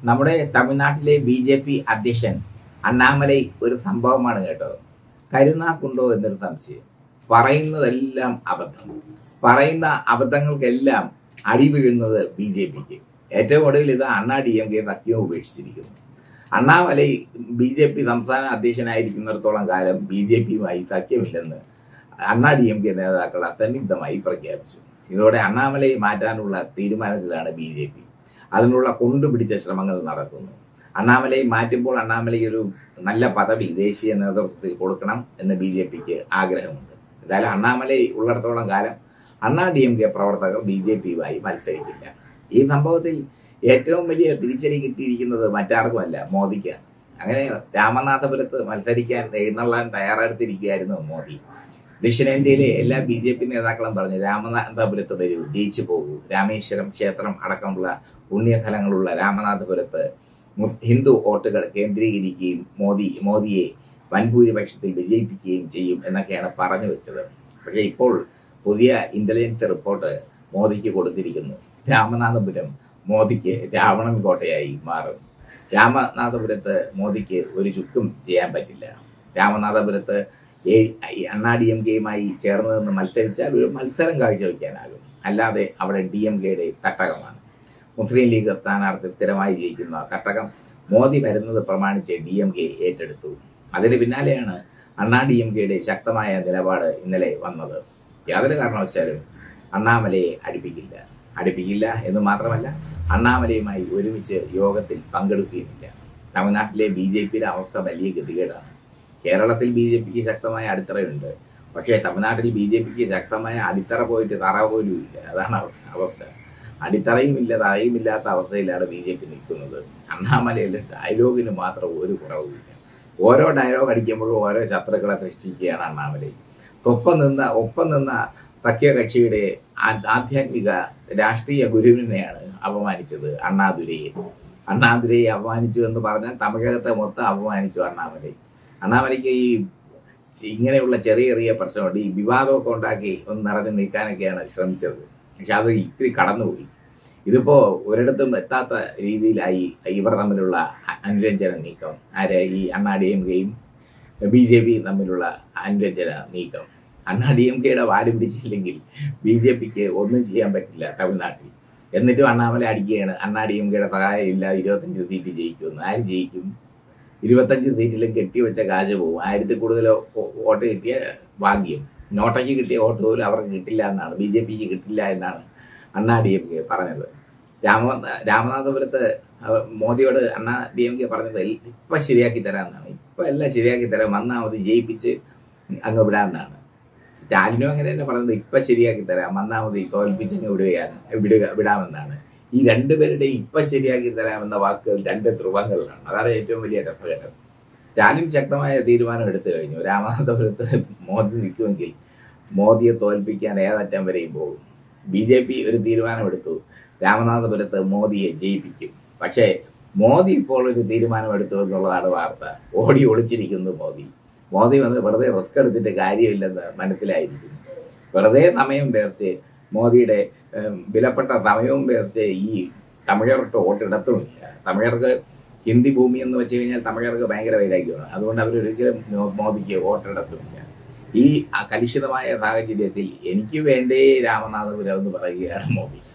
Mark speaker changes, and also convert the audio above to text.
Speaker 1: നമ്മുടെ തമിഴ്നാട്ടിലെ B J P അധ്യക്ഷൻ അണ്ണാമലൈ ഒരു സംഭവമാണ് കേട്ടോ കരുനാക്കുണ്ടോ എന്നൊരു സംശയം പറയുന്നതെല്ലാം അബദ്ധം പറയുന്ന അബദ്ധങ്ങൾക്കെല്ലാം അടി വീഴുന്നത് ബി ജെ പിക്ക് ഏറ്റവും ഒടുവിൽ ഇത് അണ്ണാ ഡി എം കെ സഖ്യം ഉപേക്ഷിച്ചിരിക്കുന്നു അണ്ണാമലൈ ബി ജെ പി സംസ്ഥാന അധ്യക്ഷനായിരിക്കുന്നിടത്തോളം കാലം ബി ജെ പിയുമായി സഖ്യമില്ലെന്ന് അണ്ണാ ഡി എം കെ നേതാക്കൾ അസന്നിഗ്ധമായി പ്രഖ്യാപിച്ചു ഇതോടെ അണ്ണാമലൈ മാറ്റാനുള്ള തീരുമാനത്തിലാണ് ബി ജെ പി അതിനുള്ള കൊണ്ടുപിടിച്ച ശ്രമങ്ങൾ നടക്കുന്നു അണ്ണാമലൈ മാറ്റുമ്പോൾ അണ്ണാമലൈക്ക് ഒരു നല്ല പദവി ദേശീയ നേതൃത്വത്തിൽ കൊടുക്കണം എന്ന് ബി ജെ പിക്ക് ആഗ്രഹമുണ്ട് എന്തായാലും അണ്ണാമലൈ ഉള്ളിടത്തോളം കാലം അണ്ണാ ഡി എം കെ പ്രവർത്തകർ ബി ജെ പിയുമായി മത്സരിക്കില്ല ഈ സംഭവത്തിൽ ഏറ്റവും വലിയ തിരിച്ചടി കിട്ടിയിരിക്കുന്നത് മറ്റാർക്കുമല്ല മോദിക്കാണ് അങ്ങനെ രാമനാഥപുരത്ത് മത്സരിക്കാൻ എഴുന്നള്ളാൻ തയ്യാറെടുത്തിരിക്കുകയായിരുന്നു മോദി ദക്ഷിണേന്ത്യയിലെ എല്ലാ ബി ജെ പി നേതാക്കളും പറഞ്ഞു രാമനാഥപുരത്ത് വരൂ ജയിച്ചു പോകൂ രാമേശ്വരം ക്ഷേത്രം അടക്കമുള്ള പുണ്യസ്ഥലങ്ങളുള്ള രാമനാഥപുരത്ത് മുസ് ഹിന്ദു വോട്ടുകൾ കേന്ദ്രീകരിക്കുകയും മോദി മോദിയെ വൻഭൂരിപക്ഷത്തിൽ വിജയിപ്പിക്കുകയും ചെയ്യും എന്നൊക്കെയാണ് പറഞ്ഞു വെച്ചത് പക്ഷേ ഇപ്പോൾ പുതിയ ഇന്റലിജൻസ് റിപ്പോർട്ട് മോദിക്ക് കൊടുത്തിരിക്കുന്നു രാമനാഥപുരം മോദിക്ക് രാവണൻ കോട്ടയായി മാറും രാമനാഥപുരത്ത് മോദിക്ക് ഒരു ചുക്കും ചെയ്യാൻ പറ്റില്ല രാമനാഥപുരത്ത് അണ്ണാ ഡി എം കെയുമായി ചേർന്ന് നിന്ന് മത്സരിച്ചാൽ ഒരു മത്സരം കാഴ്ചവെക്കാനാകും അല്ലാതെ അവിടെ ഡി എം കെയുടെ തട്ടകമാണ് മുസ്ലിം ലീഗ് സ്ഥാനാർത്ഥി സ്ഥിരമായി ജയിക്കുന്ന തട്ടകം മോദി വരുന്നത് പ്രമാണിച്ച് ഡി എം കെ ഏറ്റെടുത്തു അതിന് പിന്നാലെയാണ് അണ്ണാ ഡി എം കെയുടെ ശക്തമായ നിലപാട് ഇന്നലെ വന്നത് യാതൊരു കാരണവശാലും അണ്ണാമലയെ അടുപ്പിക്കില്ല അടുപ്പിക്കില്ല എന്ന് മാത്രമല്ല അണ്ണാമലയുമായി ഒരുമിച്ച് യോഗത്തിൽ പങ്കെടുക്കുകയുമില്ല തമിഴ്നാട്ടിലെ ബി ജെ പിയുടെ അവസ്ഥ വലിയ ഗതികേടാണ് കേരളത്തിൽ ബി ജെ പിക്ക് ശക്തമായ അടിത്തറയുണ്ട് പക്ഷേ തമിഴ്നാട്ടിൽ ബി ജെ പിക്ക് ശക്തമായ അടിത്തറ പോയിട്ട് തറ പോലും ഇല്ല അതാണ് അവസ്ഥ അവസ്ഥ അടിത്തറയും ഇല്ല തറയും ഇല്ലാത്ത അവസ്ഥയിലാണ് ബി ജെ പി നിൽക്കുന്നത് അണ്ണാമലയിൽ ഡയലോഗിന് മാത്രം ഒരു കുറവുമില്ല ഓരോ ഡയലോഗ് അടിക്കുമ്പോഴും ഓരോ ശത്രുക്കളെ സൃഷ്ടിക്കുകയാണ് അണ്ണാമലൈ ഒപ്പം നിന്ന ഒപ്പം നിന്ന സഖ്യകക്ഷിയുടെ ആധ്യാത്മിക രാഷ്ട്രീയ ഗുരുവിനെയാണ് അപമാനിച്ചത് അണ്ണാദുരയെ അണ്ണാദുരയെ അപമാനിച്ചു എന്ന് പറഞ്ഞാൽ തമിഴകത്തെ മൊത്തം അപമാനിച്ചു അണ്ണാമലൈ അണ്ണാമലയ്ക്ക് ഈ ഇങ്ങനെയുള്ള ചെറിയ ചെറിയ പ്രശ്നമുണ്ട് ഈ വിവാദമൊക്കെ ഉണ്ടാക്കി ഒന്ന് നിറഞ്ഞു നിൽക്കാനൊക്കെയാണ് ശ്രമിച്ചത് പക്ഷെ അത് ഇത്തിരി കടന്നുപോയി ഇതിപ്പോ ഒരിടത്തും എത്താത്ത രീതിയിലായി ഇവർ തമ്മിലുള്ള അനുരഞ്ജന നീക്കം ആരെ ഈ അണ്ണാ ഡി എം കെയും ബി ജെ പി തമ്മിലുള്ള അനുരഞ്ജന നീക്കം അണ്ണാ ഡി എം കെയുടെ വാല് പിടിച്ചില്ലെങ്കിൽ ബി ജെ പിക്ക് ഒന്നും ചെയ്യാൻ പറ്റില്ല തമിഴ്നാട്ടിൽ എന്നിട്ടും അണ്ണാമല അടിക്കുകയാണ് അണ്ണാ ഡി എം കെയുടെ സഹായം ഇല്ല ഇരുപത്തഞ്ച് സീറ്റ് ജയിക്കുമെന്ന് ആര് ജയിക്കും ഇരുപത്തഞ്ച് സീറ്റിലും കെട്ടിവെച്ച കാശ് പോകും ആയിരത്തിൽ കൂടുതൽ വോട്ട് കിട്ടിയ ഭാഗ്യം നോട്ടയ്ക്ക് കിട്ടിയ വോട്ട് പോലും അവർക്ക് കിട്ടില്ല എന്നാണ് ബി ജെ പിക്ക് കിട്ടില്ല എന്നാണ് അണ്ണാ ഡി എം കെ പറഞ്ഞത് രാമ രാമനാഥപുരത്ത് മോദിയോട് അണ്ണാ ഡി എം കെ പറഞ്ഞത് ഇപ്പം ശരിയാക്കി തരാമെന്നാണ് ഇപ്പം എല്ലാം ശരിയാക്കി തരാം വന്നാൽ മതി ജയിപ്പിച്ച് അങ്ങ് വിടാമെന്നാണ് സ്റ്റാലിനും അങ്ങനെ തന്നെ പറഞ്ഞത് ഇപ്പം ശരിയാക്കി തരാം വന്നാൽ മതി തോൽപ്പിച്ച് അങ്ങ് വിടുകയാണ് വിടുക വിടാമെന്നാണ് ഈ രണ്ടുപേരുടെയും ഇപ്പം ശരിയാക്കി തരാമെന്ന വാക്കുകൾ രണ്ട് ധ്രുവങ്ങളിലാണ് അതാണ് ഏറ്റവും വലിയ രസകരം സ്റ്റാലിൻ ശക്തമായ തീരുമാനം എടുത്തു കഴിഞ്ഞു രാമനാഥപുരത്ത് മോദി നിൽക്കുമെങ്കിൽ മോദിയെ തോൽപ്പിക്കാൻ ഏതറ്റം വരെയും പോകും ബി ജെ പി ഒരു തീരുമാനമെടുത്തു രാമനാഥപുരത്ത് മോദിയെ ജയിപ്പിക്കും പക്ഷേ മോദി ഇപ്പോൾ ഒരു തീരുമാനമെടുത്തു എന്നുള്ളതാണ് വാർത്ത ഓടി ഒളിച്ചിരിക്കുന്നു മോദി മോദി വന്ന് വെറുതെ റിസ്ക് എടുത്തിട്ട് കാര്യമില്ലെന്ന് മനസ്സിലായിരിക്കുന്നു വെറുതെ സമയം വേർത്ത് മോദിയുടെ വിലപ്പെട്ട സമയവും വേർത്ത് ഈ തമിഴർക്ക് വോട്ടിടത്തുമില്ല തമിഴർക്ക് ഹിന്ദി ഭൂമി എന്ന് വെച്ച് കഴിഞ്ഞാൽ തമിഴർക്ക് ഭയങ്കര വൈരാഗ്യമാണ് അതുകൊണ്ട് അവരൊരിക്കലും മോദിക്ക് വോട്ടിടത്തുമില്ല ഈ കലുഷിതമായ സാഹചര്യത്തിൽ എനിക്ക് വേണ്ടേ രാമനാഥപുരം എന്ന് പറയുകയാണ് മോദി